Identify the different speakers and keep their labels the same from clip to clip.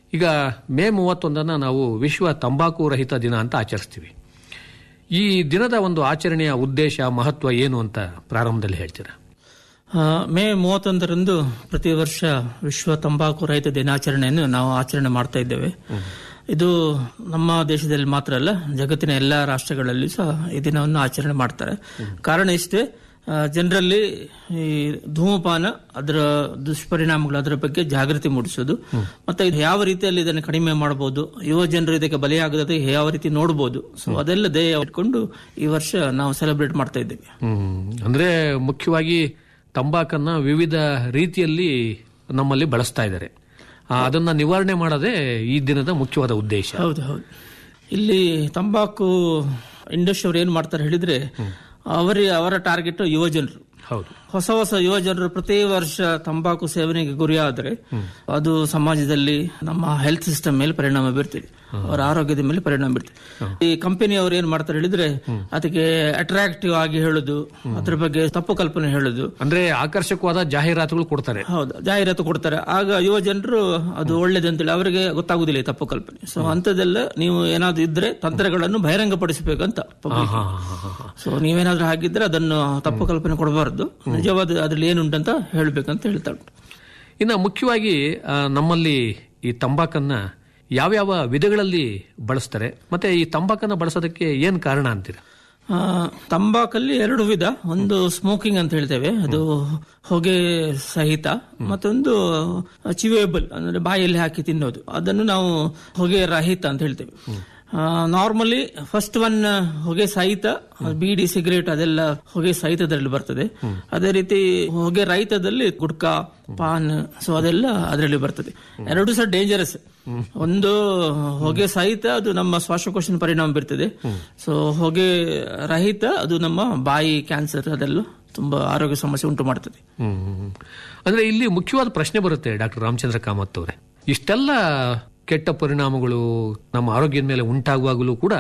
Speaker 1: ಈಗ ಮೇ ಮೂವತ್ತೊಂದನ್ನು ನಾವು ವಿಶ್ವ ತಂಬಾಕು ರಹಿತ ದಿನ ಅಂತ ಆಚರಿಸ್ತೀವಿ ಈ ದಿನದ ಒಂದು ಆಚರಣೆಯ ಉದ್ದೇಶ ಮಹತ್ವ ಏನು ಅಂತ ಪ್ರಾರಂಭದಲ್ಲಿ ಹೇಳ್ತೀರಾ
Speaker 2: ಆ, ಮೇ ಮೂವತ್ತೊಂದರಂದು ಪ್ರತಿ ವರ್ಷ ವಿಶ್ವ ತಂಬಾಕು ರಹಿತ ದಿನಾಚರಣೆಯನ್ನು ನಾವು ಆಚರಣೆ ಮಾಡ್ತಾ ಇದ್ದೇವೆ ಇದು ನಮ್ಮ ದೇಶದಲ್ಲಿ ಮಾತ್ರ ಅಲ್ಲ ಜಗತ್ತಿನ ಎಲ್ಲಾ ರಾಷ್ಟ್ರಗಳಲ್ಲಿ ಸಹ ಈ ದಿನವನ್ನು ಆಚರಣೆ ಮಾಡ್ತಾರೆ ಕಾರಣ ಇಷ್ಟೇ ಜನರಲ್ಲಿ ಈ ಧೂಮಪಾನ ಅದರ ದುಷ್ಪರಿಣಾಮಗಳು ಅದರ ಬಗ್ಗೆ ಜಾಗೃತಿ ಮೂಡಿಸೋದು ಮತ್ತೆ ಇದು ಯಾವ ರೀತಿಯಲ್ಲಿ ಇದನ್ನು ಕಡಿಮೆ ಮಾಡಬಹುದು ಯುವ ಜನರು ಇದಕ್ಕೆ ಬಲಿಯಾಗದೆ ಯಾವ ರೀತಿ ನೋಡಬಹುದು ಸೊ ಅದೆಲ್ಲ ಧ್ಯೇಯ ಇಟ್ಕೊಂಡು ಈ ವರ್ಷ ನಾವು ಸೆಲೆಬ್ರೇಟ್ ಮಾಡ್ತಾ ಇದ್ದೇವೆ
Speaker 1: ಹ್ಮ್. ಅಂದ್ರೆ ಮುಖ್ಯವಾಗಿ ತಂಬಾಕನ್ನ ವಿವಿಧ ರೀತಿಯಲ್ಲಿ ನಮ್ಮಲ್ಲಿ ಬಳಸ್ತಾ ಇದ್ದಾರೆ ಆ, ಅದನ್ನ ನಿವಾರಣೆ ಮಾಡೋದೇ ಈ ದಿನದ ಮುಖ್ಯವಾದ ಉದ್ದೇಶ
Speaker 2: ಹೌದು ಹೌದು ಇಲ್ಲಿ ತಂಬಾಕು ಇಂಡಸ್ಟ್ರಿ ಅವ್ರು ಏನ್ ಮಾಡ್ತಾರೆ ಹೇಳಿದ್ರೆ ಅವರ ಅವರ ಟಾರ್ಗೆಟ್ ಯುವ ಜನರು
Speaker 1: ಹೌದು
Speaker 2: ಹೊಸ ಹೊಸ ಯುವ ಜನರು ಪ್ರತಿ ವರ್ಷ ತಂಬಾಕು ಸೇವನೆಗೆ ಗುರಿಯಾದರೆ ಅದು ಸಮಾಜದಲ್ಲಿ ನಮ್ಮ ಹೆಲ್ತ್ ಸಿಸ್ಟಮ್ ಮೇಲೆ ಪರಿಣಾಮ ಬೀರ್ತಿದೆ ಅವರ ಆರೋಗ್ಯದ ಮೇಲೆ ಪರಿಣಾಮ ಬೀರ್ತಿದೆ ಈ ಕಂಪನಿ ಅವ್ರು ಏನ್ ಮಾಡ್ತಾರೆ ಹೇಳಿದ್ರೆ ಅದಕ್ಕೆ ಅಟ್ರಾಕ್ಟಿವ್ ಆಗಿ ಹೇಳುದು ಅದ್ರ ಬಗ್ಗೆ ತಪ್ಪು ಕಲ್ಪನೆ ಹೇಳುದು
Speaker 1: ಅಂದ್ರೆ ಆಕರ್ಷಕವಾದ ಜಾಹೀರಾತುಗಳು ಕೊಡ್ತಾರೆ
Speaker 2: ಹೌದು ಜಾಹೀರಾತು ಕೊಡ್ತಾರೆ ಆಗ ಯುವ ಜನರು ಅದು ಒಳ್ಳೇದು ಅಂತೇಳಿ ಅವರಿಗೆ ಗೊತ್ತಾಗುದಿಲ್ಲ ಈ ತಪ್ಪು ಕಲ್ಪನೆ ಸೊ ಅಂತದೆಲ್ಲ ನೀವು ಏನಾದ್ರು ಇದ್ರೆ ತಂತ್ರಗಳನ್ನು ಬಹಿರಂಗಪಡಿಸಬೇಕಂತ public ಗೆ. ಸೊ ನೀವೇನಾದ್ರೂ ಹಾಗಿದ್ರೆ ಅದನ್ನು ತಪ್ಪು ಕಲ್ಪನೆ ಕೊಡಬಾರದು ನಿಜವಾದ ಅದ್ರಲ್ಲಿ ಏನುಂಟಂತ ಹೇಳ್ಬೇಕಂತ ಹೇಳ್ತಾ ಉಂಟು
Speaker 1: ಇನ್ನು ಮುಖ್ಯವಾಗಿ ಆ, ನಮ್ಮಲ್ಲಿ ಈ ತಂಬಾಕನ್ನ ಯಾವ್ಯಾವ ವಿಧಗಳಲ್ಲಿ ಬಳಸ್ತಾರೆ ಮತ್ತೆ ಈ ತಂಬಾಕನ್ನ ಬಳಸೋದಕ್ಕೆ ಏನ್ ಕಾರಣ ಅಂತೀರಾ
Speaker 2: ಆ, ತಂಬಾಕಲ್ಲಿ ಎರಡು ವಿಧ ಒಂದು ಸ್ಮೋಕಿಂಗ್ ಅಂತ ಹೇಳ್ತೇವೆ ಅದು ಹೊಗೆ ಸಹಿತ ಮತ್ತೊಂದು ಚಿವೇಬಲ್ ಅಂದ್ರೆ ಬಾಯಲ್ಲಿ ಹಾಕಿ ತಿನ್ನೋದು ಅದನ್ನು ನಾವು ಹೊಗೆ ರಹಿತ ಅಂತ ಹೇಳ್ತೇವೆ ನಾರ್ಮಲಿ ಫಸ್ಟ್ ಒನ್ ಹೊಗೆ ಸಹಿತ ಬೀಡಿ ಸಿಗರೇಟ್ ಅದೆಲ್ಲ ಹೊಗೆ ಸಹಿತದಲ್ಲಿ ಬರ್ತದೆ ಅದೇ ರೀತಿ ಹೊಗೆ ರಹಿತದಲ್ಲಿ ಗುಡ್ಕಾ ಪಾನ್ ಸೊ ಅದೆಲ್ಲ ಅದರಲ್ಲಿ ಬರ್ತದೆ ಎರಡು ಸಹ ಡೇಂಜರಸ್ ಒಂದು ಹೊಗೆ ಸಹಿತ ಅದು ನಮ್ಮ ಶ್ವಾಸಕೋಶನ ಪರಿಣಾಮ ಬೀರ್ತದೆ ಸೊ ಹೊಗೆ ರಹಿತ ಅದು ನಮ್ಮ ಬಾಯಿ ಕ್ಯಾನ್ಸರ್ ಅದೆಲ್ಲ ತುಂಬಾ ಆರೋಗ್ಯ ಸಮಸ್ಯೆ ಉಂಟು ಮಾಡ್ತದೆ
Speaker 1: ಹ್ಮ್. ಅಂದ್ರೆ ಇಲ್ಲಿ ಮುಖ್ಯವಾದ ಪ್ರಶ್ನೆ ಬರುತ್ತೆ ಡಾಕ್ಟರ್ ರಾಮಚಂದ್ರ ಕಾಮತ್ ಅವರೇ ಇಷ್ಟೆಲ್ಲ ಕೆಟ್ಟ ಪರಿಣಾಮಗಳು ನಮ್ಮ ಆರೋಗ್ಯದ ಮೇಲೆ ಉಂಟಾಗುವಾಗಲೂ ಕೂಡ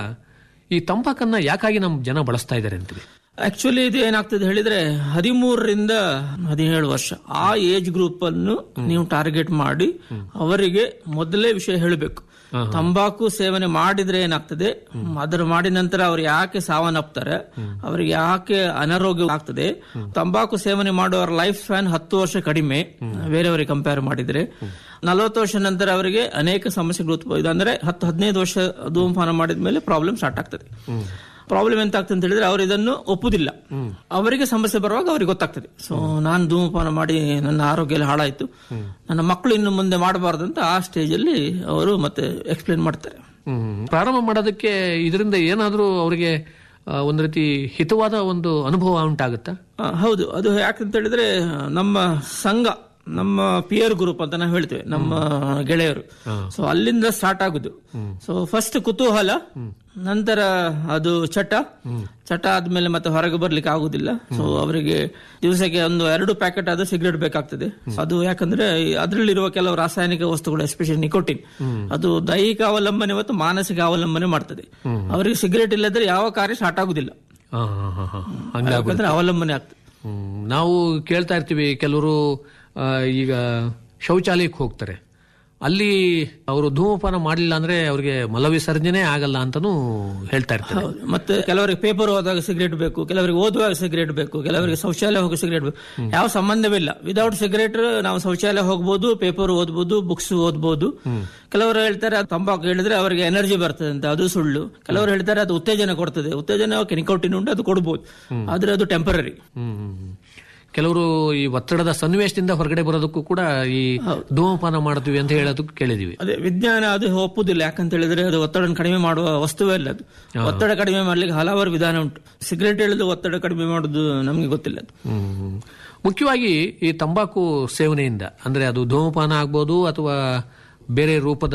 Speaker 1: ಈ ತಂಬಾಕನ್ನ ಯಾಕಾಗಿ ನಮ್ಮ ಜನ ಬಳಸ್ತಾ ಇದ್ದಾರೆ ಅಂತೀವಿ
Speaker 2: ಆಕ್ಚುಲಿ ಇದು ಏನಾಗ್ತದೆ ಹೇಳಿದ್ರೆ ಹದಿಮೂರರಿಂದ ಹದಿನೇಳು ವರ್ಷ ಆ ಏಜ್ ಗ್ರೂಪ್ ಅನ್ನು ನೀವು ಟಾರ್ಗೆಟ್ ಮಾಡಿ ಅವರಿಗೆ ಮೊದಲೇ ವಿಷಯ ಹೇಳಬೇಕು ತಂಬಾಕು ಸೇವನೆ ಮಾಡಿದ್ರೆ ಏನಾಗ್ತದೆ ಅದರ ಮಾಡಿದ ನಂತರ ಅವ್ರು ಯಾಕೆ ಸಾವನ್ನಪ್ತಾರೆ ಅವ್ರಿಗೆ ಯಾಕೆ ಅನಾರೋಗ್ಯ ಆಗ್ತದೆ ತಂಬಾಕು ಸೇವನೆ ಮಾಡುವವರ ಲೈಫ್ ಸ್ಪ್ಯಾನ್ ಹತ್ತು ವರ್ಷ ಕಡಿಮೆ ಬೇರೆಯವರಿಗೆ ಕಂಪೇರ್ ಮಾಡಿದ್ರೆ ನಲವತ್ತು ವರ್ಷ ನಂತರ ಅವರಿಗೆ ಅನೇಕ ಸಮಸ್ಯೆಗಳು ಉತ್ಪವ ಇದೆ ಅಂದ್ರೆ ಹತ್ತು ಹದಿನೈದು ವರ್ಷ ಧೂಮಪಾನ ಮಾಡಿದ ಮೇಲೆ ಪ್ರಾಬ್ಲಮ್ ಸ್ಟಾರ್ಟ್ ಆಗ್ತದೆ ಪ್ರಾಬ್ಲಮ್ ಎಂತ ಆಗ್ತದೆ ಅಂತ ಹೇಳಿದ್ರೆ ಅವರು ಇದನ್ನು ಒಪ್ಪುದಿಲ್ಲ ಅವರಿಗೆ ಸಮಸ್ಯೆ ಬರುವಾಗ ಅವರಿಗೆ ಗೊತ್ತಾಗ್ತದೆ ಸೊ ನಾನು ಧೂಮಪಾನ ಮಾಡಿ ನನ್ನ ಆರೋಗ್ಯ ಎಲ್ಲ ಹಾಳಾಯ್ತು ನನ್ನ ಮಕ್ಕಳು ಇನ್ನು ಮುಂದೆ ಮಾಡಬಾರ್ದು ಅಂತ ಆ ಸ್ಟೇಜ್ ಅಲ್ಲಿ ಅವರು ಮತ್ತೆ ಎಕ್ಸ್ಪ್ಲೇನ್ ಮಾಡ್ತಾರೆ
Speaker 1: ಹ್ಮ್. ಪ್ರಾರಂಭ ಮಾಡೋದಕ್ಕೆ ಇದರಿಂದ ಏನಾದರೂ ಅವರಿಗೆ ಆ, ಒಂದು ರೀತಿ ಹಿತವಾದ ಒಂದು ಅನುಭವ ಉಂಟಾಗುತ್ತಾ
Speaker 2: ಆ, ಹೌದು ಅದು ಯಾಕಂತ ಹೇಳಿದ್ರೆ ನಮ್ಮ ಸಂಘ ನಮ್ಮ ಪಿಯರ್ ಗ್ರೂಪ್ ಅಂತ ನಾವು ಹೇಳ್ತೇವೆ ನಮ್ಮ ಗೆಳೆಯರು ಸೊ ಅಲ್ಲಿಂದ ಸ್ಟಾರ್ಟ್ ಆಗುದು ಸೊ ಫಸ್ಟ್ ಕುತೂಹಲ ನಂತರ ಅದು ಚಟ ಚಟ ಆದ್ಮೇಲೆ ಮತ್ತೆ ಹೊರಗೆ ಬರ್ಲಿಕ್ಕೆ ಆಗುದಿಲ್ಲ ಸೊ ಅವರಿಗೆ ದಿವಸಕ್ಕೆ ಒಂದು ಎರಡು ಪ್ಯಾಕೆಟ್ ಆದ್ರೂ ಸಿಗರೇಟ್ ಬೇಕಾಗ್ತದೆ ಅದು ಯಾಕಂದ್ರೆ ಅದರಲ್ಲಿರುವ ಕೆಲವು ರಾಸಾಯನಿಕ ವಸ್ತುಗಳು ಎಸ್ಪೆಷಲಿ ನಿಕೋಟಿನ್ ಅದು ದೈಹಿಕ ಅವಲಂಬನೆ ಮತ್ತು ಮಾನಸಿಕ ಅವಲಂಬನೆ ಮಾಡ್ತದೆ ಅವರಿಗೆ ಸಿಗರೇಟ್ ಇಲ್ಲದ್ರೆ ಯಾವ ಕಾರ್ಯ ಸ್ಟಾರ್ಟ್ ಆಗುದಿಲ್ಲ
Speaker 1: ಹಾ, ಹಾ, ಹಾ, ಹಾ. ಹಂಗಾಗ್ಬಿಡುತ್ತೆ.
Speaker 2: ಯಾಕಂದ್ರೆ ಅವಲಂಬನೆ ಆಗ್ತದೆ
Speaker 1: ಹ್ಮ್. ನಾವು ಕೇಳ್ತಾ ಇರ್ತೀವಿ ಕೆಲವರು ಆ, ಈಗ ಶೌಚಾಲಯಕ್ಕೆ ಹೋಗ್ತಾರೆ ಅಲ್ಲಿ ಅವರು ಧೂಮಪಾನ ಮಾಡಲಿಲ್ಲ ಅಂದ್ರೆ ಅವ್ರಿಗೆ ಮಲವಿಸರ್ಜನೆ ಆಗಲ್ಲ ಅಂತಾನೂ ಹೇಳ್ತಾ ಇರ್ತಾರೆ
Speaker 2: ಹೌದು. ಮತ್ತೆ ಕೆಲವರಿಗೆ ಪೇಪರ್ ಓದುವಾಗ ಸಿಗರೇಟ್ ಬೇಕು ಕೆಲವರಿಗೆ ಓದುವಾಗ ಸಿಗರೇಟ್ ಬೇಕು ಕೆಲವರಿಗೆ ಶೌಚಾಲಯ ಹೋಗೋ ಸಿಗರೇಟ್ ಬೇಕು ಯಾವ ಸಂಬಂಧವಿಲ್ಲ ವಿದೌಟ್ ಸಿಗರೇಟ್ ನಾವು ಶೌಚಾಲಯ ಹೋಗ್ಬೋದು ಪೇಪರ್ ಓದ್ಬೋದು ಬುಕ್ಸ್ ಓದ್ಬೋದು ಕೆಲವರು ಹೇಳ್ತಾರೆ ಅದು ತಂಬಾಕು ಹೇಳಿದ್ರೆ ಅವರಿಗೆ ಎನರ್ಜಿ ಬರ್ತದೆ ಅಂತ ಅದು ಸುಳ್ಳು ಕೆಲವರು ಹೇಳ್ತಾರೆ ಅದು ಉತ್ತೇಜನ ಕೊಡ್ತದೆ ಉತ್ತೇಜನ ನಿಕೋಟಿನ್ ಉಂಟು ಅದು ಕೊಡ್ಬೋದು ಆದ್ರೆ ಅದು ಟೆಂಪರರಿ
Speaker 1: ಹ್ಮ್, ಹ್ಮ್, ಹ್ಮ್. ಕೆಲವರು ಈ ಒತ್ತಡದ ಸನ್ನಿವೇಶದಿಂದ ಹೊರಗಡೆ ಬರೋದಕ್ಕೂ ಕೂಡ ಈ ಧೂಮಪಾನ ಮಾಡ್ತೀವಿ ಅಂತ ಹೇಳೋದಕ್ಕೆ ಕೇಳಿದೀವಿ
Speaker 2: ಅದೇ ವಿಜ್ಞಾನ ಅದು ಒಪ್ಪುದಿಲ್ಲ ಯಾಕಂತ ಹೇಳಿದ್ರೆ ಅದು ಒತ್ತಡ ಕಡಿಮೆ ಮಾಡುವ ವಸ್ತುವೇ ಅಲ್ಲ ಅದು ಒತ್ತಡ ಕಡಿಮೆ ಮಾಡ್ಲಿಕ್ಕೆ ಹಲವಾರು ವಿಧಾನ ಉಂಟು ಸಿಗರೇಟ್ ಹೇಳಿದ್ರೆ ಒತ್ತಡ ಕಡಿಮೆ ಮಾಡುದು ನಮಗೆ ಗೊತ್ತಿಲ್ಲ ಅದು
Speaker 1: ಹ್ಮ್. ಮುಖ್ಯವಾಗಿ ಈ ತಂಬಾಕು ಸೇವನೆಯಿಂದ ಅಂದ್ರೆ ಅದು ಧೂಮಪಾನ ಆಗ್ಬೋದು ಅಥವಾ ಬೇರೆ ರೂಪದ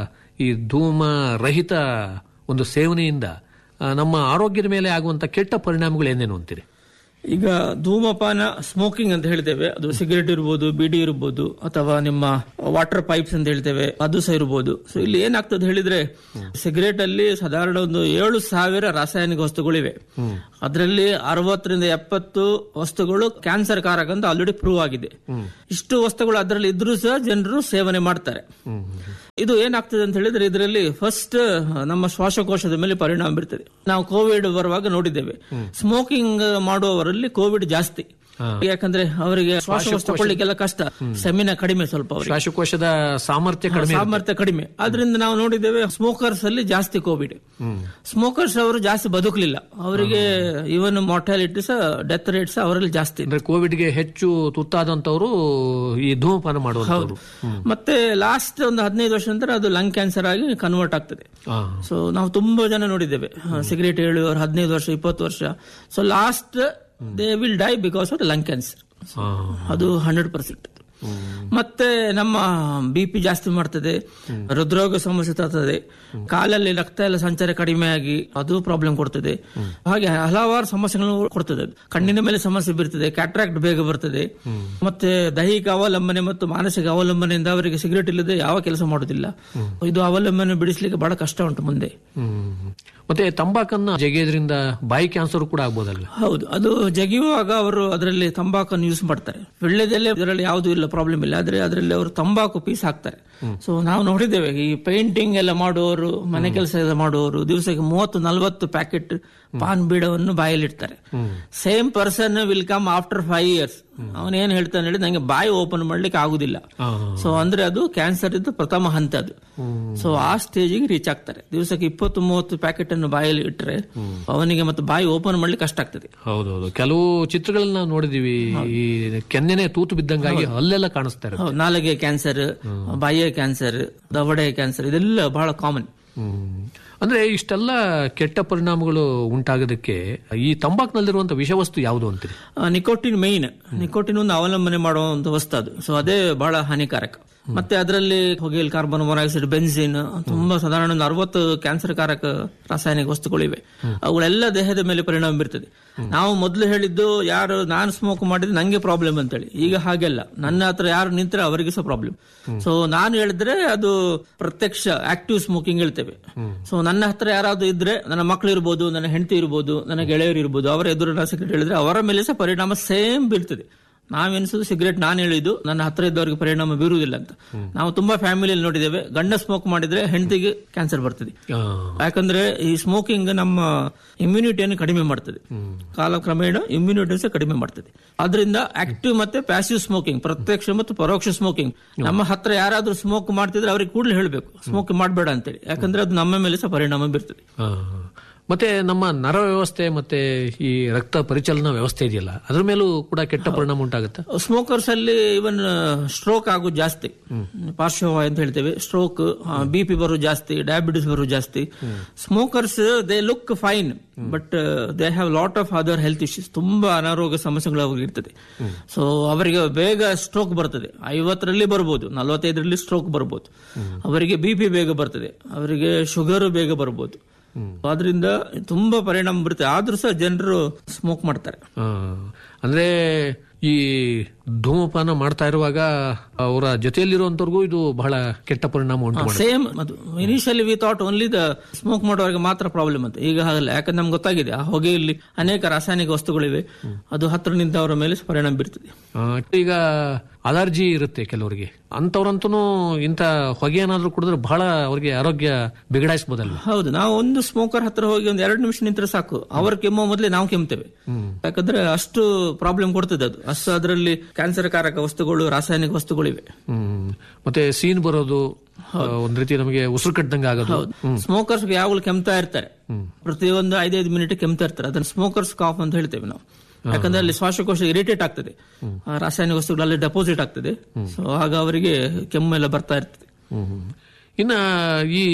Speaker 1: ಈ ಧೂಮ ರಹಿತ ಒಂದು ಸೇವನೆಯಿಂದ ಆ, ನಮ್ಮ ಆರೋಗ್ಯದ ಮೇಲೆ ಆಗುವಂತ ಕೆಟ್ಟ ಪರಿಣಾಮಗಳು ಏನೇನು ಅಂತೀರಿ
Speaker 2: ಈಗ ಧೂಮಪಾನ ಸ್ಮೋಕಿಂಗ್ ಅಂತ ಹೇಳ್ತೇವೆ ಅದು ಸಿಗರೇಟ್ ಇರ್ಬೋದು ಬಿಡಿ ಇರ್ಬೋದು ಅಥವಾ ನಿಮ್ಮ ವಾಟರ್ ಪೈಪ್ಸ್ ಅಂತ ಹೇಳ್ತೇವೆ ಅದು ಸಹ ಇರ್ಬೋದು ಸೊ ಇಲ್ಲಿ ಏನಾಗ್ತದೆ ಹೇಳಿದ್ರೆ ಸಿಗರೇಟ್ ಅಲ್ಲಿ ಸಾಧಾರಣ ಒಂದು ಏಳು ಸಾವಿರ ರಾಸಾಯನಿಕ ವಸ್ತುಗಳಿವೆ ಅದರಲ್ಲಿ ಅರವತ್ತರಿಂದ ಎಪ್ಪತ್ತು ವಸ್ತುಗಳು ಕ್ಯಾನ್ಸರ್ ಕಾರಕ ಅಂತ ಆಲ್ರೆಡಿ ಪ್ರೂವ್ ಆಗಿದೆ ಇಷ್ಟು ವಸ್ತುಗಳು ಅದರಲ್ಲಿ ಇದ್ರೂ ಸಹ ಜನರು ಸೇವನೆ ಮಾಡ್ತಾರೆ ಇದು ಏನಾಗ್ತದೆ ಅಂತ ಹೇಳಿದ್ರೆ ಇದರಲ್ಲಿ ಫಸ್ಟ್ ನಮ್ಮ ಶ್ವಾಸಕೋಶದ ಮೇಲೆ ಪರಿಣಾಮ ಬೀರ್ತದೆ ನಾವು ಕೋವಿಡ್ ಬರುವಾಗ ನೋಡಿದ್ದೇವೆ ಸ್ಮೋಕಿಂಗ್ ಮಾಡುವವರಲ್ಲಿ ಕೋವಿಡ್ ಜಾಸ್ತಿ ಯಾಕಂದ್ರೆ ಅವರಿಗೆ ಶ್ವಾಸಕೋಶ ತಗೊಳ್ಳಿಕ್ಕೆಲ್ಲ ಕಷ್ಟ ಸೆಮಿನ ಕಡಿಮೆ ಸ್ವಲ್ಪ ಅವರಿಗೆ
Speaker 1: ಶ್ವಾಸಕೋಶದ ಸಾಮರ್ಥ್ಯ ಕಡಿಮೆ
Speaker 2: ಸಾಮರ್ಥ್ಯ ಕಡಿಮೆ ಆದ್ರಿಂದ ನಾವು ನೋಡಿದ್ದೇವೆ ಸ್ಮೋಕರ್ಸ್ ಅಲ್ಲಿ ಜಾಸ್ತಿ ಕೋವಿಡ್ ಸ್ಮೋಕರ್ಸ್ ಅವರು ಜಾಸ್ತಿ ಬದುಕಲಿಲ್ಲ ಅವರಿಗೆ ಇವನ್ ಮಾರ್ಟಾಲಿಟಿ ಸಹ ಡೆತ್ ರೇಟ್ ಸಹ ಅವರಲ್ಲಿ ಜಾಸ್ತಿ
Speaker 1: ಅಂದ್ರೆ ಕೋವಿಡ್ಗೆ ಹೆಚ್ಚು ತುತ್ತಾದಂತವರು ಈ ಧೂಮಪಾನ ಮಾಡುವಂತವ್ರು
Speaker 2: ಮತ್ತೆ ಲಾಸ್ಟ್ ಒಂದು ಹದಿನೈದು ವರ್ಷ ನಂತರ ಅದು ಲಂಗ್ ಕ್ಯಾನ್ಸರ್ ಆಗಿ ಕನ್ವರ್ಟ್ ಆಗ್ತದೆ
Speaker 1: ಆ,
Speaker 2: ಸೊ ನಾವು ತುಂಬಾ ಜನ ನೋಡಿದ್ದೇವೆ ಸಿಗರೇಟ್ ಹೇಳುವವರು ಹದಿನೈದು ವರ್ಷ ಇಪ್ಪತ್ತು ವರ್ಷ so last they will die because of lung cancer
Speaker 1: ಆ,
Speaker 2: ಅದು ಹಂಡ್ರೆಡ್ ಪರ್ಸೆಂಟ್ ಮತ್ತೆ ನಮ್ಮ ಬಿ ಪಿ ಜಾಸ್ತಿ ಮಾಡ್ತದೆ ಹೃದ್ರೋಗ ಸಮಸ್ಯೆ ತರ್ತದೆ ಕಾಲಲ್ಲಿ ರಕ್ತ ಎಲ್ಲ ಸಂಚಾರ ಕಡಿಮೆ ಆಗಿ ಅದು ಪ್ರಾಬ್ಲಮ್ ಕೊಡ್ತದೆ ಹಾಗೆ ಹಲವಾರು ಸಮಸ್ಯೆಗಳನ್ನು ಕೊಡ್ತದೆ ಅದು ಕಣ್ಣಿನ ಮೇಲೆ ಸಮಸ್ಯೆ ಬೀರ್ತದೆ ಕ್ಯಾಟ್ರಾಕ್ಟ್ ಬೇಗ ಬರ್ತದೆ ಮತ್ತೆ ದೈಹಿಕ ಅವಲಂಬನೆ ಮತ್ತು ಮಾನಸಿಕ ಅವಲಂಬನೆಯಿಂದ ಅವರಿಗೆ ಸಿಗರೇಟ್ ಇಲ್ಲದೆ ಯಾವ ಕೆಲಸ ಮಾಡುದಿಲ್ಲ ಇದು ಅವಲಂಬನೆ ಬಿಡಿಸ್ಲಿಕ್ಕೆ ಬಹಳ ಕಷ್ಟ ಉಂಟು ಮುಂದೆ
Speaker 1: ಹ್ಮ್. ಮತ್ತೆ ತಂಬಾಕನ್ನ ಜಗಿಯೋದ್ರಿಂದ ಬಾಯಿ ಕ್ಯಾನ್ಸರ್ ಕೂಡ ಆಗ್ಬೋದಲ್ವ
Speaker 2: ಹೌದು ಅದು ಜಗಿಯುವಾಗ ಅವರು ಅದರಲ್ಲಿ ತಂಬಾಕನ್ನು ಯೂಸ್ ಮಾಡ್ತಾರೆ ಒಳ್ಳೆದಲ್ಲೇ ಇದರಲ್ಲಿ ಯಾವುದು ಇಲ್ಲ ಪ್ರಾಬ್ಲಮ್ ಇಲ್ಲ ಆದ್ರೆ ಅದರಲ್ಲಿ ಅವರು ತಂಬಾಕು ಪೀಸ್ ಹಾಕ್ತಾರೆ ಸೊ ನಾವು ನೋಡಿದ್ದೇವೆ ಈ ಪೇಂಟಿಂಗ್ ಎಲ್ಲ ಮಾಡುವವರು ಮನೆ ಕೆಲಸ ಎಲ್ಲ ಮಾಡುವವರು ದಿವಸಕ್ಕೆ ಮೂವತ್ತು ನಲವತ್ತು ಪ್ಯಾಕೆಟ್ ಪಾನ್ ಬೀಡವನ್ನು ಬಾಯಲ್ಲಿ ಇಡ್ತಾರೆ same person will come after five years ಅವನ್ ಏನ್ ಹೇಳ್ತಾನೆ ಹೇಳಿ ನಂಗೆ ಬಾಯಿ ಓಪನ್ ಮಾಡ್ಲಿಕ್ಕೆ ಆಗುದಿಲ್ಲ
Speaker 1: ಆ,
Speaker 2: ಸೊ ಅಂದ್ರೆ ಅದು ಕ್ಯಾನ್ಸರ್ ಇದ್ದು ಪ್ರಥಮ ಹಂತ ಅದು ಸೊ ಆ ಸ್ಟೇಜಿಗೆ ರೀಚ್ ಆಗ್ತಾರೆ ದಿವಸಕ್ಕೆ ಇಪ್ಪತ್ತು ಮೂವತ್ತು ಪ್ಯಾಕೆಟ್ ಅನ್ನು ಬಾಯಲ್ಲಿ ಇಟ್ಟರೆ ಅವನಿಗೆ ಮತ್ತೆ ಬಾಯಿ ಓಪನ್ ಮಾಡ್ಲಿಕ್ಕೆ ಕಷ್ಟ ಆಗ್ತದೆ
Speaker 1: ಹೌದೌದು ಕೆಲವು ಚಿತ್ರಗಳನ್ನ ನಾವು ನೋಡಿದೀವಿ ಈ ಕೆನ್ನೆನೆ ತೂತು ಬಿದ್ದಂಗಾಗಿ ಅಲ್ಲೆಲ್ಲ ಕಾಣಿಸ್ತಾ ಇರುತ್ತೆ
Speaker 2: ಹೌದು, ನಾಲಿಗೆ ಕ್ಯಾನ್ಸರ್ ಬಾಯಿಯ ಕ್ಯಾನ್ಸರ್ ದವಡೆ ಕ್ಯಾನ್ಸರ್ ಇದೆಲ್ಲ ಬಹಳ ಕಾಮನ್
Speaker 1: ಹ್ಮ್. ಅಂದ್ರೆ ಇಷ್ಟೆಲ್ಲ ಕೆಟ್ಟ ಪರಿಣಾಮಗಳು ಉಂಟಾಗೋದಕ್ಕೆ ಈ ತಂಬಾಕ್ನಲ್ಲಿರುವಂತ ವಿಷವಸ್ತು ಯಾವುದು ಅಂತೀರಿ
Speaker 2: ನಿಕೋಟಿನ್ ಮೇನ್ ನಿಕೋಟಿನ್ ಒಂದು ಅವಲಂಬನೆ ಮಾಡುವಂತ ವಸ್ತು ಅದು ಸೊ ಅದೇ ಬಹಳ ಹಾನಿಕಾರಕ ಮತ್ತೆ ಅದರಲ್ಲಿ ಹೊಗೆಲ್ ಕಾರ್ಬನ್ ಮೊನಾಕ್ಸೈಡ್ ಬೆನ್ಸಿನ್ ತುಂಬಾ ಸಾಧಾರಣ ಒಂದು ಅರವತ್ತು ಕ್ಯಾನ್ಸರ್ ಕಾರಕ ರಾಸಾಯನಿಕ ವಸ್ತುಗಳಿವೆ ಅವುಗಳೆಲ್ಲ ದೇಹದ ಮೇಲೆ ಪರಿಣಾಮ ಬೀರ್ತದೆ ನಾವು ಮೊದಲು ಹೇಳಿದ್ದು ಯಾರು ನಾನು ಸ್ಮೋಕ್ ಮಾಡಿದ್ರೆ ನಂಗೆ ಪ್ರಾಬ್ಲಮ್ ಅಂತೇಳಿ ಈಗ ಹಾಗೆಲ್ಲ ನನ್ನ ಹತ್ರ ಯಾರು ನಿಂತರೆ ಅವರಿಗೆ ಸಹ ಪ್ರಾಬ್ಲಮ್ ಸೊ ನಾನು ಹೇಳಿದ್ರೆ ಅದು ಪ್ರತ್ಯಕ್ಷ ಆಕ್ಟಿವ್ ಸ್ಮೋಕಿಂಗ್ ಹೇಳ್ತೇವೆ ಸೊ ನನ್ನ ಹತ್ರ ಯಾರಾದ್ರೂ ಇದ್ರೆ ನನ್ನ ಮಕ್ಕಳು ಇರ್ಬೋದು ನನ್ನ ಹೆಂಡತಿ ಇರ್ಬೋದು ನನ್ನ ಗೆಳೆಯರು ಇರ್ಬೋದು ಅವರ ಎದುರು ನಾನು ಸಿಗರೇಟ್ ಹೇಳಿದ್ರೆ ಅವರ ಮೇಲೆ ಸಹ ಪರಿಣಾಮ ಸೇಮ್ ಬೀಳ್ತದೆ ನಾವೆನಿಸೋದು ಸಿಗರೇಟ್ ನಾನು ಹೇಳಿದ್ದು ನನ್ನ ಹತ್ರ ಇದ್ದವರಿಗೆ ಪರಿಣಾಮ ಬೀರುವುದಿಲ್ಲ ಅಂತ ನಾವು ತುಂಬಾ ಫ್ಯಾಮಿಲಿಯಲ್ಲಿ ನೋಡಿದ್ದೇವೆ ಗಂಡ ಸ್ಮೋಕ್ ಮಾಡಿದ್ರೆ ಹೆಂಡತಿಗೆ ಕ್ಯಾನ್ಸರ್ ಬರ್ತದೆ
Speaker 1: ಆ,
Speaker 2: ಯಾಕಂದ್ರೆ ಈ ಸ್ಮೋಕಿಂಗ್ ನಮ್ಮ ಇಮ್ಯುನಿಟಿಯನ್ನು ಕಡಿಮೆ ಮಾಡ್ತದೆ ಕಾಲಕ್ರಮೇಣ ಇಮ್ಯುನಿಟಿ ಸಹ ಕಡಿಮೆ ಮಾಡ್ತದೆ ಅದರಿಂದ ಆಕ್ಟಿವ್ ಮತ್ತೆ ಪ್ಯಾಸಿವ್ ಸ್ಮೋಕಿಂಗ್ ಪ್ರತ್ಯಕ್ಷ ಮತ್ತು ಪರೋಕ್ಷ ಸ್ಮೋಕಿಂಗ್ ನಮ್ಮ ಹತ್ರ ಯಾರಾದ್ರೂ ಸ್ಮೋಕ್ ಮಾಡ್ತಿದ್ರೆ ಅವ್ರಿಗೆ ಕೂಡಲೇ ಹೇಳಬೇಕು ಸ್ಮೋಕ್ ಮಾಡಬೇಡ ಅಂತೇಳಿ ಯಾಕಂದ್ರೆ ಅದು ನಮ್ಮ ಮೇಲೆ ಸಹ ಪರಿಣಾಮ ಬೀರ್ತದೆ
Speaker 1: ಆ. ಮತ್ತೆ ನಮ್ಮ ನರ ವ್ಯವಸ್ಥೆ ಮತ್ತೆ ಈ ರಕ್ತ ಪರಿಚಲನಾ ವ್ಯವಸ್ಥೆ ಇದೆಯಲ್ಲ ಅದ್ರ ಮೇಲೂ ಕೂಡ ಕೆಟ್ಟ ಪರಿಣಾಮ ಉಂಟಾಗುತ್ತೆ
Speaker 2: ಸ್ಮೋಕರ್ಸ್ ಅಲ್ಲಿ ಇವನ್ ಸ್ಟ್ರೋಕ್ ಆಗೋದು ಜಾಸ್ತಿ ಪಾರ್ಶ್ವವಾಯು ಅಂತ ಹೇಳ್ತೇವೆ ಸ್ಟ್ರೋಕ್ ಬಿ ಪಿ ಬರೋದು ಜಾಸ್ತಿ ಡಯಾಬಿಟಿಸ್ ಬರೋದು ಜಾಸ್ತಿ smokers they look fine but they have lot of other health issues ತುಂಬಾ ಅನಾರೋಗ್ಯ ಸಮಸ್ಯೆಗಳು ಅವ್ರಿಗೆ ಇರ್ತದೆ ಸೊ ಅವರಿಗೆ ಬೇಗ ಸ್ಟ್ರೋಕ್ ಬರ್ತದೆ ಐವತ್ತರಲ್ಲಿ ಬರ್ಬೋದು ನಲವತ್ತೈದರಲ್ಲಿ ಸ್ಟ್ರೋಕ್ ಬರ್ಬೋದು ಅವರಿಗೆ ಬಿ ಪಿ ಬೇಗ ಬರ್ತದೆ ಅವರಿಗೆ ಶುಗರ್ ಬೇಗ ಬರ್ಬೋದು ಆದ್ರಿಂದ ತುಂಬಾ ಪರಿಣಾಮ ಬೀರುತ್ತೆ ಆದ್ರೂ ಸಹ ಜನರು ಸ್ಮೋಕ್ ಮಾಡ್ತಾರೆ
Speaker 1: ಆ, ಅಂದ್ರೆ ಈ ಧೂಮಪಾನ ಮಾಡ್ತಾ ಇರುವಾಗ ಅವರ ಜೊತೆಯಲ್ಲಿರುವಂತವ್ರಿಗೂ ಇದು ಬಹಳ ಕೆಟ್ಟ ಪರಿಣಾಮ ಉಂಟು ಮಾಡುತ್ತೆ
Speaker 2: ಸೇಮ್ ಅದು initially we thought only the smoke ಮಾಡೋರಿಗೆ ಮಾತ್ರ ಪ್ರಾಬ್ಲಮ್ ಅಂತ ಈಗ ಹಾಗಲ್ಲ ಯಾಕಂದ್ರೆ ನಮ್ಗೆ ಗೊತ್ತಾಗಿದೆ ಆ ಹೊಗೆಯಲ್ಲಿ ಅನೇಕ ರಾಸಾಯನಿಕ ವಸ್ತುಗಳಿವೆ ಅದು ಹತ್ರ ನಿಂತವರ ಮೇಲೆ ಪರಿಣಾಮ ಬೀರ್ತದೆ
Speaker 1: ಆ, ಈಗ ಅಲರ್ಜಿ ಇರುತ್ತೆ ಕೆಲವರಿಗೆ ಅಂತವ್ರಂತೂ ಇಂಥ ಹೊಗೆ ಏನಾದ್ರೂ ಕುಡಿದ್ರೆ ಬಹಳ ಅವ್ರಿಗೆ ಆರೋಗ್ಯ ಬಿಗಡಾಯಿಸಬಹುದಲ್ವ
Speaker 2: ಹೌದು ನಾವು ಒಂದು ಸ್ಮೋಕರ್ ಹತ್ರ ಹೋಗಿ ಒಂದು ಎರಡು ನಿಮಿಷ ನಿಂತರೆ ಸಾಕು ಅವ್ರ ಕೆಮ್ಮೋ ಮೊದಲೇ ನಾವು ಕೆಮ್ತೇವೆ ಯಾಕಂದ್ರೆ ಅಷ್ಟು ಪ್ರಾಬ್ಲಮ್ ಕೊಡ್ತದೆ ಅದು ಅಷ್ಟು ಅದರಲ್ಲಿ ಕ್ಯಾನ್ಸರ್ ಕಾರಕ ವಸ್ತುಗಳು ರಾಸಾಯನಿಕ ವಸ್ತುಗಳಿವೆ
Speaker 1: ಹ್ಮ್ ಮತ್ತೆ ಸೀನ್ ಬರೋದು ಆ, ಒಂದ್ ರೀತಿ ನಮಗೆ ಉಸಿರು ಕಟ್ಟದಂಗೆ ಆಗೋದು
Speaker 2: ಸ್ಮೋಕರ್ಸ್ ಯಾವಾಗಲೂ ಕೆಮ್ತಾ ಇರ್ತಾರೆ ಪ್ರತಿಯೊಂದು ಐದೈದು ಮಿನಿಟ್ ಕೆಮ್ತಾ ಇರ್ತಾರೆ ಅದನ್ನ ಸ್ಮೋಕರ್ಸ್ ಕಾಫ್ ಅಂತ ಹೇಳ್ತೇವೆ ನಾವು ಯಾಕಂದ್ರೆ ಅಲ್ಲಿ ಶ್ವಾಸಕೋಶ ಇರಿಟೇಟ್ ಆಗ್ತದೆ ಆ ರಾಸಾಯನಿಕ ವಸ್ತುಗಳು ಅಲ್ಲಿ ಡೆಪಾಸಿಟ್ ಆಗ್ತದೆ ಸೊ ಆಗ ಅವರಿಗೆ ಕೆಮ್ಮು ಎಲ್ಲ ಬರ್ತಾ ಇರ್ತದೆ
Speaker 1: ಹ್ಮ್, ಹ್ಮ್. ಇನ್ನ ಈ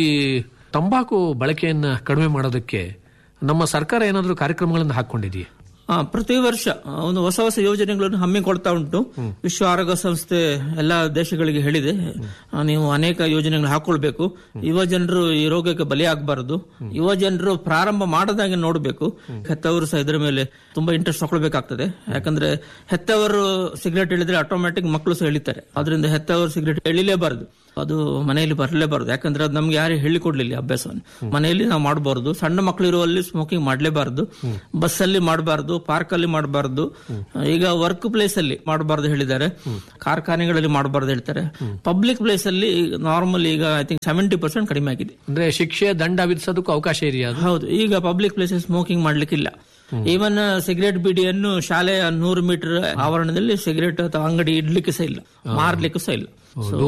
Speaker 1: ತಂಬಾಕು ಬಳಕೆಯನ್ನ ಕಡಿಮೆ ಮಾಡೋದಕ್ಕೆ ನಮ್ಮ ಸರ್ಕಾರ ಏನಾದರೂ ಕಾರ್ಯಕ್ರಮಗಳನ್ನು ಹಾಕೊಂಡಿದೆಯೇ
Speaker 2: ಆ, ಪ್ರತಿ ವರ್ಷ ಆ, ಒಂದು ಹೊಸ ಹೊಸ ಯೋಜನೆಗಳನ್ನು ಹಮ್ಮಿಕೊಳ್ತಾ ಉಂಟು ವಿಶ್ವ ಆರೋಗ್ಯ ಸಂಸ್ಥೆ ಎಲ್ಲ ದೇಶಗಳಿಗೆ ಹೇಳಿದೆ ಆ, ನೀವು ಅನೇಕ ಯೋಜನೆಗಳು ಹಾಕೊಳ್ಬೇಕು ಯುವ ಜನರು ಈ ರೋಗಕ್ಕೆ ಬಲಿಯಾಗಬಾರದು ಯುವ ಜನರು ಪ್ರಾರಂಭ ಮಾಡದಾಗೆ ನೋಡಬೇಕು ಹೆತ್ತವರು ಸಹ ಇದರ ಮೇಲೆ ತುಂಬಾ ಇಂಟ್ರೆಸ್ಟ್ ತಗೊಳ್ಬೇಕಾಗ್ತದೆ ಯಾಕಂದ್ರೆ ಹೆತ್ತವರು ಸಿಗರೇಟ್ ಹೇಳಿದ್ರೆ ಆಟೋಮ್ಯಾಟಿಕ್ ಮಕ್ಕಳು ಸಹ ಎಳಿತಾರೆ ಅದರಿಂದ ಹೆತ್ತವರು ಸಿಗರೇಟ್ ಎಳಿಲೇಬಾರದು ಅದು ಮನೆಯಲ್ಲಿ ಬರಲೇಬಾರದು ಯಾಕಂದ್ರೆ ಅದು ನಮ್ಗೆ ಯಾರು ಹೇಳಿಕೊಡ್ಲಿಲ್ಲ ಈ ಅಭ್ಯಾಸವನ್ನು ಮನೆಯಲ್ಲಿ ನಾವು ಮಾಡಬಾರ್ದು ಸಣ್ಣ ಮಕ್ಕಳು ಇರುವಲ್ಲಿ ಸ್ಮೋಕಿಂಗ್ ಮಾಡಲೇಬಾರದು ಬಸ್ ಅಲ್ಲಿ ಮಾಡಬಾರ್ದು ಪಾರ್ಕ್ ಅಲ್ಲಿ ಮಾಡಬಾರ್ದು ಈಗ ವರ್ಕ್ ಪ್ಲೇಸ್ ಅಲ್ಲಿ ಮಾಡಬಾರ್ದು ಹೇಳಿದ್ದಾರೆ ಕಾರ್ಖಾನೆಗಳಲ್ಲಿ ಮಾಡಬಾರ್ದು ಹೇಳ್ತಾರೆ ಪಬ್ಲಿಕ್ ಪ್ಲೇಸ್ ಅಲ್ಲಿ ನಾರ್ಮಲ್ ಈಗ ಐ ಥಿಂಕ್ ಸೆವೆಂಟಿ ಪರ್ಸೆಂಟ್ ಕಡಿಮೆ ಆಗಿದೆ
Speaker 1: ಅಂದ್ರೆ ಶಿಕ್ಷೆ ದಂಡ ವಿಧಿಸೋದಕ್ಕೂ ಅವಕಾಶ ಇದೆಯಾ ಅದು
Speaker 2: ಹೌದು ಈಗ ಪಬ್ಲಿಕ್ ಪ್ಲೇಸಸ್ ಸ್ಮೋಕಿಂಗ್ ಮಾಡ್ಲಿಕ್ಕಿಲ್ಲ ಈವನ್ ಸಿಗರೇಟ್ ಬಿಡಿಯನ್ನು ಶಾಲೆಯ ನೂರು ಮೀಟರ್ ಆವರಣದಲ್ಲಿ ಸಿಗರೇಟ್ ಅಥವಾ ಅಂಗಡಿ ಇಡ್ಲಿಕ್ಕೆ ಸಹ ಇಲ್ಲ ಮಾರ್ಲಿಕ್ಕೂ ಸಹ ಇಲ್ಲ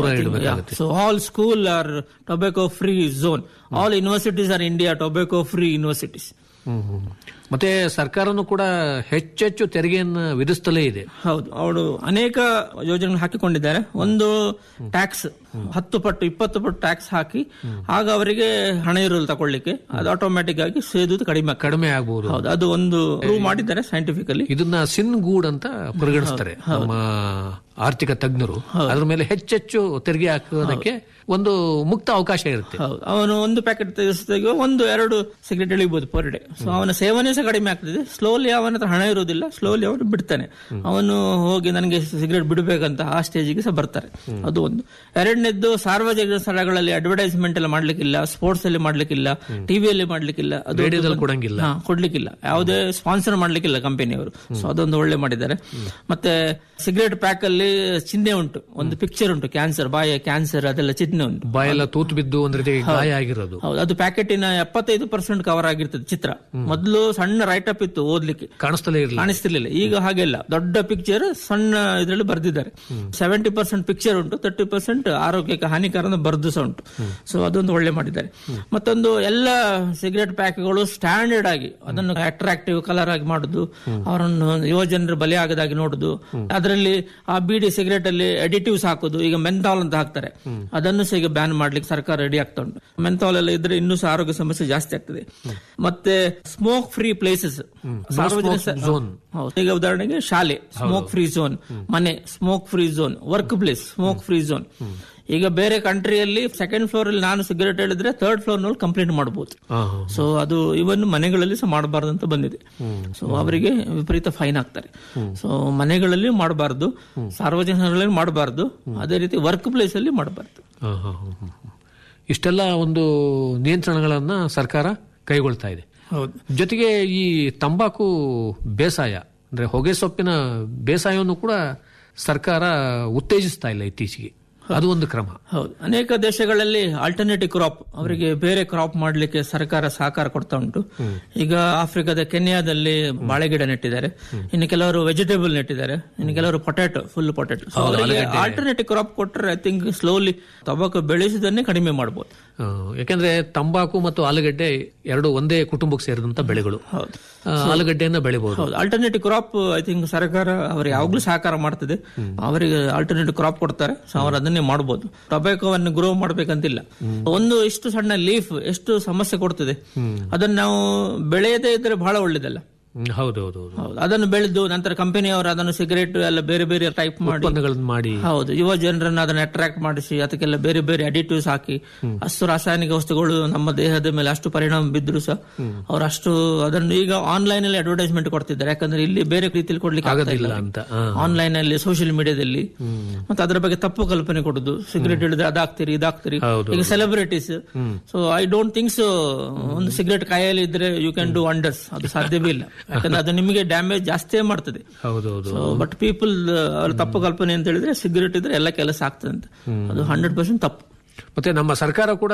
Speaker 2: so all school are tobacco free zone all universities are India tobacco free universities
Speaker 1: hmm, hmm. ಮತ್ತೆ ಸರ್ಕಾರನು ಕೂಡ ಹೆಚ್ಚೆಚ್ಚು ತೆರಿಗೆಯನ್ನು ವಿಧಿಸ್ತಲೇ ಇದೆ
Speaker 2: ಹೌದು ಅವರು ಅನೇಕ ಯೋಜನೆಗಳು ಹಾಕಿಕೊಂಡಿದ್ದಾರೆ ಒಂದು ಟ್ಯಾಕ್ಸ್ ಹತ್ತು ಪಟ್ಟು ಇಪ್ಪತ್ತು ಪಟ್ಟು ಟ್ಯಾಕ್ಸ್ ಹಾಕಿ ಆಗ ಅವರಿಗೆ ಹಣ ಇರಲು ತಗೊಳ್ಳಿಕ್ಕೆ ಅದು ಆಟೋಮ್ಯಾಟಿಕ್ ಆಗಿ ಸೇದುದು ಕಡಿಮೆ ಆಗ್ತದೆ.
Speaker 1: ಕಡಿಮೆ ಆಗಬಹುದು
Speaker 2: ಹೌದು ಅದು ಒಂದು ಪ್ರೂವ್ ಮಾಡಿದ್ದಾರೆ ಸೈಂಟಿಫಿಕಲಿ
Speaker 1: ಇದನ್ನ ಸಿನ್ ಗೂಡ್ ಅಂತ ಪರಿಗಣಿಸ್ತಾರೆ ನಮ್ಮ ಆರ್ಥಿಕ ತಜ್ಞರು ಅದ್ರ ಮೇಲೆ ಹೆಚ್ಚೆಚ್ಚು ತೆರಿಗೆ ಹಾಕೋದಕ್ಕೆ ಒಂದು ಮುಕ್ತ ಅವಕಾಶ ಇರುತ್ತೆ
Speaker 2: ಹೌದು ಅವನು ಒಂದು ಪ್ಯಾಕೆಟ್ ತೆಗೆಸಿದಾಗ ಒಂದು ಎರಡು ಸಿಗರೇಟ್ ಎಳಿಬಹುದು ಪರ್ ಡೇ ಸೊ ಅವನ ಸೇವನೆ ಸಹ ಕಡಿಮೆ ಆಗ್ತದೆ ಸ್ಲೋಲಿ ಅವನ ಹತ್ರ ಹಣ ಇರುವುದಿಲ್ಲ ಸ್ಲೋಲಿ ಅವನು ಬಿಡ್ತಾನೆ ಅವನು ಹೋಗಿ ನನಗೆ ಸಿಗರೇಟ್ ಬಿಡಬೇಕಂತ ಆ ಸ್ಟೇಜಿಗೆ ಸಹ ಬರ್ತಾರೆ ಅದು ಒಂದು ಎರಡನೇದ್ದು ಸಾರ್ವಜನಿಕ ಸ್ಥಳಗಳಲ್ಲಿ ಅಡ್ವರ್ಟೈಸ್ಮೆಂಟ್ ಎಲ್ಲ ಮಾಡ್ಲಿಕ್ಕಿಲ್ಲ ಸ್ಪೋರ್ಟ್ಸ್ ಅಲ್ಲಿ ಮಾಡ್ಲಿಕ್ಕಿಲ್ಲ ಟಿವಿಯಲ್ಲಿ ಮಾಡ್ಲಿಕ್ಕಿಲ್ಲ ಅದು
Speaker 1: ರೇಡಿಯೋದಲ್ಲಿ ಕೊಡಂಗಿಲ್ಲ
Speaker 2: ಹಾ, ಕೊಡ್ಲಿಕ್ಕಿಲ್ಲ ಯಾವುದೇ ಸ್ಪಾನ್ಸರ್ ಮಾಡ್ಲಿಕ್ಕಿಲ್ಲ ಕಂಪನಿಯವರು ಸೊ ಅದೊಂದು ಒಳ್ಳೆ ಮಾಡಿದ್ದಾರೆ ಮತ್ತೆ ಸಿಗರೇಟ್ ಪ್ಯಾಕ್ ಅಲ್ಲಿ ಚಿಹ್ನೆ ಉಂಟು ಒಂದು ಪಿಕ್ಚರ್ ಉಂಟು ಕ್ಯಾನ್ಸರ್ ಬಾಯ ಕ್ಯಾನ್ಸರ್ ಅದೆಲ್ಲ ಚಿಹ್ನೆ ಉಂಟು
Speaker 1: ಬಾಯೆಲ್ಲ ತೂತು ಬಿದ್ದು ಒಂದ್ ರೀತಿ ಗಾಯ ಆಗಿರೋದು
Speaker 2: ಹೌದು ಅದು ಪ್ಯಾಕೆಟಿನ ಎಪ್ಪತ್ತೈದು ಪರ್ಸೆಂಟ್ ಕವರ್ ಆಗಿರ್ತದೆ ಚಿತ್ರ ಮೊದಲು ಸಣ್ಣ ರೈಟ್ ಅಪ್ ಇತ್ತು ಓದ್ಲಿಕ್ಕೆ
Speaker 1: ಕಾಣಿಸ್ತಲೇ ಇರಲಿಲ್ಲ
Speaker 2: ಕಾಣಿಸ್ತಿರ್ಲಿಲ್ಲ ಈಗ ಹಾಗೆಲ್ಲ ದೊಡ್ಡ ಪಿಕ್ಚರ್ ಸಣ್ಣ ಇದರಲ್ಲಿ ಬರ್ದಿದ್ದಾರೆ ಸೆವೆಂಟಿ ಪರ್ಸೆಂಟ್ ಪಿಕ್ಚರ್ ಉಂಟು ತರ್ಟಿ ಪರ್ಸೆಂಟ್ ಆರೋಗ್ಯಕ್ಕೆ ಹಾನಿಕರ ಅಂತ ಬರ್ದು ಸಹ ಉಂಟು ಸೊ ಅದೊಂದು ಒಳ್ಳೆ ಮಾಡಿದ್ದಾರೆ ಮತ್ತೊಂದು ಎಲ್ಲ ಸಿಗರೇಟ್ ಪ್ಯಾಕ್ಗಳು ಸ್ಟ್ಯಾಂಡರ್ಡ್ ಆಗಿ ಅದನ್ನು ಅಟ್ರಾಕ್ಟಿವ್ ಕಲರ್ ಆಗಿ ಮಾಡುದು ಅವರನ್ನು ಯುವ ಜನರು ಬಲಿ ಆಗದಾಗಿ ನೋಡುದು ಅದರಲ್ಲಿ ಆ ಬೀಡಿ ಸಿಗರೇಟ್ ಅಲ್ಲಿ ಅಡಿಟಿವ್ಸ್ ಹಾಕುದು ಈಗ ಮೆಂಥಾಲ್ ಅಂತ ಹಾಕ್ತಾರೆ ಅದನ್ನು ಸಹ ಈಗ ಬ್ಯಾನ್ ಮಾಡ್ಲಿಕ್ಕೆ ಸರ್ಕಾರ ರೆಡಿ ಆಗ್ತಾ ಉಂಟು ಮೆಂಥಾಲ್ ಎಲ್ಲ ಇದ್ರೆ ಇನ್ನೂ ಸಹ ಆರೋಗ್ಯ ಸಮಸ್ಯೆ ಜಾಸ್ತಿ ಆಗ್ತದೆ ಮತ್ತೆ ಸ್ಮೋಕ್ ಫ್ರೀ ಪ್ಲೇಸಸ್ ಸಾರ್ವಜನಿಕ
Speaker 1: zone.
Speaker 2: ಹೌದು. ಈಗ ಉದಾಹರಣೆಗೆ ಶಾಲೆ ಸ್ಮೋಕ್ ಫ್ರೀ ಝೋನ್ ಮನೆ smoke free zone work place smoke free zone ಈಗ ಬೇರೆ ಕಂಟ್ರಿಯಲ್ಲಿ ಸೆಕೆಂಡ್ ಫ್ಲೋರ್ ಅಲ್ಲಿ ನಾನು ಸಿಗರೇಟ್ ಹೇಳಿದ್ರೆ ಥರ್ಡ್ ಫ್ಲೋರ್ ನಲ್ಲಿ ಕಂಪ್ಲೇಂಟ್ ಮಾಡಬಹುದು
Speaker 1: ಹಾ, ಹಾ.
Speaker 2: ಸೊ ಅದು ಇವನ್ ಮನೆಗಳಲ್ಲಿ ಸಹ ಮಾಡಬಾರ್ದು ಅಂತ ಬಂದಿದೆ ಸೊ ಅವರಿಗೆ ವಿಪರೀತ ಫೈನ್ ಹಾಕ್ತಾರೆ ಸೊ ಮನೆಗಳಲ್ಲಿ ಮಾಡಬಾರ್ದು ಸಾರ್ವಜನಿಕರಲ್ಲಿ ಮಾಡಬಾರ್ದು ಅದೇ ರೀತಿ ವರ್ಕ್ ಪ್ಲೇಸ್ ಅಲ್ಲಿ ಮಾಡಬಾರ್ದು
Speaker 1: ಹಾ, ಹಾ, ಹಾ, ಹಾ. ಇಷ್ಟೆಲ್ಲ ಒಂದು ನಿಯಂತ್ರಣಗಳನ್ನ ಸರ್ಕಾರ ಕೈಗೊಳ್ತಾ ಇದೆ
Speaker 2: ಹೌದು
Speaker 1: ಜೊತೆಗೆ ಈ ತಂಬಾಕು ಬೇಸಾಯ ಅಂದ್ರೆ ಹೊಗೆ ಸೊಪ್ಪಿನ ಬೇಸಾಯವನ್ನು ಕೂಡ ಸರ್ಕಾರ ಉತ್ತೇಜಿಸ್ತಾ ಇಲ್ಲ ಇತ್ತೀಚೆಗೆ ಅದು ಒಂದು ಕ್ರಮ
Speaker 2: ಹೌದು ಅನೇಕ ದೇಶಗಳಲ್ಲಿ ಆಲ್ಟರ್ನೇಟಿವ್ ಕ್ರಾಪ್ ಅವರಿಗೆ ಬೇರೆ ಕ್ರಾಪ್ ಮಾಡಲಿಕ್ಕೆ ಸರ್ಕಾರ ಸಹಕಾರ ಕೊಡ್ತಾ ಉಂಟು ಈಗ ಆಫ್ರಿಕಾದ ಕೆನ್ಯಾದಲ್ಲಿ ಬಾಳೆಗಿಡ ನೆಟ್ಟಿದ್ದಾರೆ ಇನ್ನು ಕೆಲವರು ವೆಜಿಟೇಬಲ್ ನೆಟ್ಟಿದ್ದಾರೆ ಇನ್ನು ಕೆಲವರು potato full potato alternative crop ಕೊಟ್ಟರೆ ಐ ಥಿಂಕ್ ಸ್ಲೋಲಿ ಟೊಬಾಕೊ ಬೆಳೆಸುವುದನ್ನೇ ಕಡಿಮೆ ಮಾಡಬಹುದು
Speaker 1: ಆ, ಯಾಕೆಂದ್ರೆ ತಂಬಾಕು ಮತ್ತು ಆಲೂಗಡ್ಡೆ ಎರಡು ಒಂದೇ ಕುಟುಂಬಕ್ಕೆ ಸೇರಿದಂತ ಬೆಳೆಗಳು
Speaker 2: ಹೌದು
Speaker 1: ಆ, ಆಲೂಗಡ್ಡೆಯನ್ನ ಬೆಳಿಬಹುದು
Speaker 2: ಹೌದು ಆಲ್ಟರ್ನೇಟಿವ್ ಕ್ರಾಪ್ ಐ ಥಿಂಕ್ ಸರ್ಕಾರ ಅವರು ಯಾವಾಗ್ಲೂ ಸಹಕಾರ ಮಾಡ್ತದೆ ಅವರಿಗೆ ಆಲ್ಟರ್ನೇಟಿವ್ ಕ್ರಾಪ್ ಕೊಡ್ತಾರೆ ಸೊ ಅವರು ಅದನ್ನೇ ಮಾಡಬಹುದು ಟೊಬ್ಯಾಕೋವನ್ನು ಗ್ರೋ ಮಾಡ್ಬೇಕಂತಿಲ್ಲ ಒಂದು ಇಷ್ಟು ಸಣ್ಣ ಲೀಫ್ ಎಷ್ಟು ಸಮಸ್ಯೆ ಕೊಡ್ತದೆ ಅದನ್ನ ನಾವು ಬೆಳೆಯದೇ ಇದ್ರೆ ಬಹಳ ಒಳ್ಳೇದಲ್ಲ
Speaker 1: ಹೌದೌದು
Speaker 2: ಹೌದು ಅದನ್ನು ಬೆಳೆದು ನಂತರ ಕಂಪನಿಯವರು ಅದನ್ನು ಸಿಗರೇಟ್ ಎಲ್ಲ ಬೇರೆ ಬೇರೆ ಟೈಪ್ ಮಾಡಿ
Speaker 1: ಉತ್ಪನ್ನಗಳನ್ನ ಮಾಡಿ
Speaker 2: ಹೌದು ಯುವ ಜನರನ್ನ ಅದನ್ನ ಅಟ್ರಾಕ್ಟ್ ಮಾಡಿಸಿ ಅದಕ್ಕೆಲ್ಲ ಬೇರೆ ಬೇರೆ ಅಡಿಟಿವ್ಸ್ ಹಾಕಿ ಅಷ್ಟು ರಾಸಾಯನಿಕ ವಸ್ತುಗಳು ನಮ್ಮ ದೇಹದ ಮೇಲೆ ಅಷ್ಟು ಪರಿಣಾಮ ಬಿದ್ರು ಸಹ ಅವ್ರು ಅಷ್ಟು ಅದನ್ನು ಈಗ ಆನ್ಲೈನ್ ಅಲ್ಲಿ ಅಡ್ವರ್ಟೈಸ್ಮೆಂಟ್ ಕೊಡ್ತಿದ್ದಾರೆ ಯಾಕಂದ್ರೆ ಇಲ್ಲಿ ಬೇರೆ ರೀತಿಯಲ್ಲಿ ಕೊಡ್ಲಿಕ್ಕೆ ಆಗ್ತಾ ಇಲ್ಲ
Speaker 1: ಅಂತ ಆ.
Speaker 2: ಆನ್ಲೈನ್ ಅಲ್ಲಿ ಸೋಷಿಯಲ್ ಮೀಡಿಯಾದಲ್ಲಿ ಮತ್ತೆ ಅದರ ಬಗ್ಗೆ ತಪ್ಪು ಕಲ್ಪನೆ ಕೊಡುದು ಸಿಗರೇಟ್ ಹಿಡಿದ್ರೆ ಅದಾಗ್ತೀರಿ ಇದಾಗ್ತೀರಿ
Speaker 1: ಹೌದು,
Speaker 2: ಈಗ celebrities so I don't think so ಒಂದು ಸಿಗರೇಟ್ ಕೈಯಲ್ಲಿ ಇದ್ರೆ ಯು ಕ್ಯಾನ್ ಡೂ ವಂಡರ್ಸ್ ಅದು ಸಾಧ್ಯವೇ ಇಲ್ಲ ಯಾಕಂದ್ರೆ ಅದು ನಿಮಗೆ ಡ್ಯಾಮೇಜ್ ಜಾಸ್ತಿಯೇ ಮಾಡ್ತದೆ
Speaker 1: ಹೌದೌದು
Speaker 2: ಬಟ್ ಪೀಪಲ್ ಅವ್ರ ತಪ್ಪು ಕಲ್ಪನೆ ಅಂತ ಹೇಳಿದ್ರೆ ಸಿಗರೇಟ್ ಇದ್ರೆ ಎಲ್ಲ ಕೆಲಸ ಆಗ್ತದೆ ಅಂತ ಅದು ಹಂಡ್ರೆಡ್ ಪರ್ಸೆಂಟ್ ತಪ್ಪು
Speaker 1: ಮತ್ತೆ ನಮ್ಮ ಸರ್ಕಾರ ಕೂಡ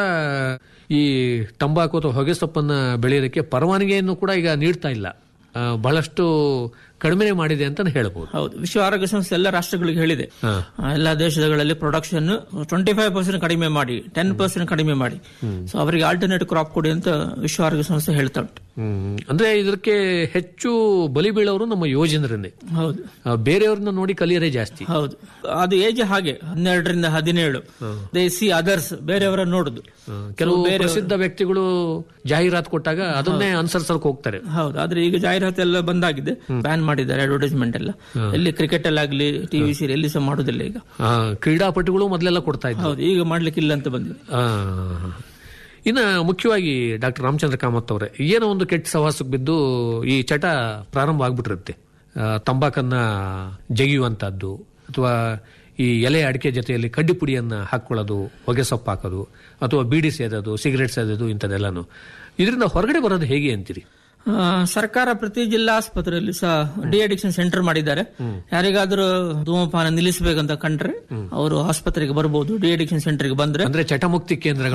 Speaker 1: ಈ ತಂಬಾಕು ಅಥವಾ ಹೊಗೆ ಸೊಪ್ಪನ್ನ ಬೆಳೆಯೋದಕ್ಕೆ ಪರವಾನಗಿಯನ್ನು ಕೂಡ ಈಗ ನೀಡ್ತಾ ಇಲ್ಲ ಆ, ಬಹಳಷ್ಟು ಕಡಿಮೆ ಮಾಡಿದೆ ಅಂತ ಹೇಳ್ಬೋದು
Speaker 2: ಹೌದು ವಿಶ್ವ ಆರೋಗ್ಯ ಸಂಸ್ಥೆ ಎಲ್ಲ ರಾಷ್ಟ್ರಗಳಿಗೆ ಹೇಳಿದೆ
Speaker 1: ಹಾ.
Speaker 2: ಆ, ಎಲ್ಲ ದೇಶಗಳಲ್ಲಿ ಪ್ರೊಡಕ್ಷನ್ ಟ್ವೆಂಟಿ ಫೈವ್ ಪರ್ಸೆಂಟ್ ಕಡಿಮೆ ಮಾಡಿ ಟೆನ್ ಪರ್ಸೆಂಟ್ ಕಡಿಮೆ ಮಾಡಿ ಸೊ ಅವರಿಗೆ ಆಲ್ಟರ್ನೇಟಿವ್ ಕ್ರಾಪ್ ಕೊಡಿ ಅಂತ ವಿಶ್ವ ಆರೋಗ್ಯ ಸಂಸ್ಥೆ ಹೇಳ್ತಾ ಉಂಟು
Speaker 1: ಹ್ಮ್. ಅಂದ್ರೆ ಇದಕ್ಕೆ ಹೆಚ್ಚು ಬಲಿ ಬೀಳೋರು ನಮ್ಮ ಯುವಜನರನ್ನೇ
Speaker 2: ಹೌದು
Speaker 1: ಆ, ಬೇರೆಯವ್ರನ್ನ ನೋಡಿ ಕಲಿಯರೇ ಜಾಸ್ತಿ
Speaker 2: ಹೌದು ಅದು ಏಜ್ ಹಾಗೆ ಹನ್ನೆರಡರಿಂದ ಹದಿನೇಳು ದೇ ಸಿ ಅದರ್ಸ್ ಬೇರೆಯವರ ನೋಡುದು
Speaker 1: ಆ, ಕೆಲವು ಪ್ರಸಿದ್ಧ ವ್ಯಕ್ತಿಗಳು ಜಾಹೀರಾತು ಕೊಟ್ಟಾಗ ಅದನ್ನೇ ಅನುಸರಿಸಕ್ ಹೋಗ್ತಾರೆ
Speaker 2: ಹೌದು ಆದ್ರೆ ಈಗ ಜಾಹೀರಾತು ಎಲ್ಲ ಬಂದಾಗಿದೆ ಬ್ಯಾನ್ ಮಾಡಿದ್ದಾರೆ ಅಡ್ವರ್ಟೈಸ್ಮೆಂಟ್ ಎಲ್ಲ ಎಲ್ಲಿ ಕ್ರಿಕೆಟ್ ಅಲ್ಲಾಗ್ಲಿ ಟಿವಿ ಸೀರಿಯಲ್ ಎಲ್ಲಿ ಸಹ ಮಾಡುದಿಲ್ಲ ಈಗ
Speaker 1: ಆ, ಕ್ರೀಡಾಪಟುಗಳು ಮೊದಲೆಲ್ಲ ಕೊಡ್ತಾ ಇದ್ರು
Speaker 2: ಹೌದು ಈಗ ಮಾಡ್ಲಿಕ್ಕಿಲ್ಲ ಅಂತ ಬಂದಿದೆ
Speaker 1: ಆ, ಇನ್ನ ಮುಖ್ಯವಾಗಿ ಡಾಕ್ಟರ್ ರಾಮಚಂದ್ರ ಕಾಮತ್ ಅವರೇ ಏನೋ ಒಂದು ಕೆಟ್ಟ ಸವಾಸಕ್ಕೆ ಬಿದ್ದು ಈ ಚಟ ಪ್ರಾರಂಭ ಆಗ್ಬಿಟ್ಟಿರುತ್ತೆ ಆ, ತಂಬಾಕನ್ನ ಜಗಿಯುವಂತದ್ದು ಅಥವಾ ಈ ಎಲೆ ಅಡಿಕೆ ಜೊತೆಯಲ್ಲಿ ಕಡ್ಡಿ ಪುಡಿಯನ್ನ ಹಾಕೊಳ್ಳೋದು ಹೊಗೆ ಸೊಪ್ಪು ಹಾಕೋದು ಅಥವಾ ಬೀಡಿ ಸೇದೋದು ಸಿಗರೆಟ್ ಸೇದೋದು ಇಂಥದ್ದೆಲ್ಲಾನು ಇದರಿಂದ ಹೊರಗಡೆ ಬರೋದು ಹೇಗೆ ಅಂತೀರಿ
Speaker 2: ಆ, ಸರ್ಕಾರ ಪ್ರತಿ ಜಿಲ್ಲಾ ಆಸ್ಪತ್ರೆಯಲ್ಲಿ ಸಹ ಡಿ ಅಡಿಕ್ಷನ್ ಸೆಂಟರ್ ಮಾಡಿದ್ದಾರೆ ಯಾರಿಗಾದ್ರೂ ಧೂಮಪಾನ ನಿಲ್ಲಿಸಬೇಕಂತ ಕಂಡ್ರೆ ಅವರು ಆಸ್ಪತ್ರೆಗೆ ಬರ್ಬೋದು ಡಿ ಅಡಿಕ್ಷನ್ ಸೆಂಟರ್ಗೆ ಬಂದ್ರೆ
Speaker 1: ಅಂದ್ರೆ ಚಟಮುಕ್ತಿ ಕೇಂದ್ರಗಳು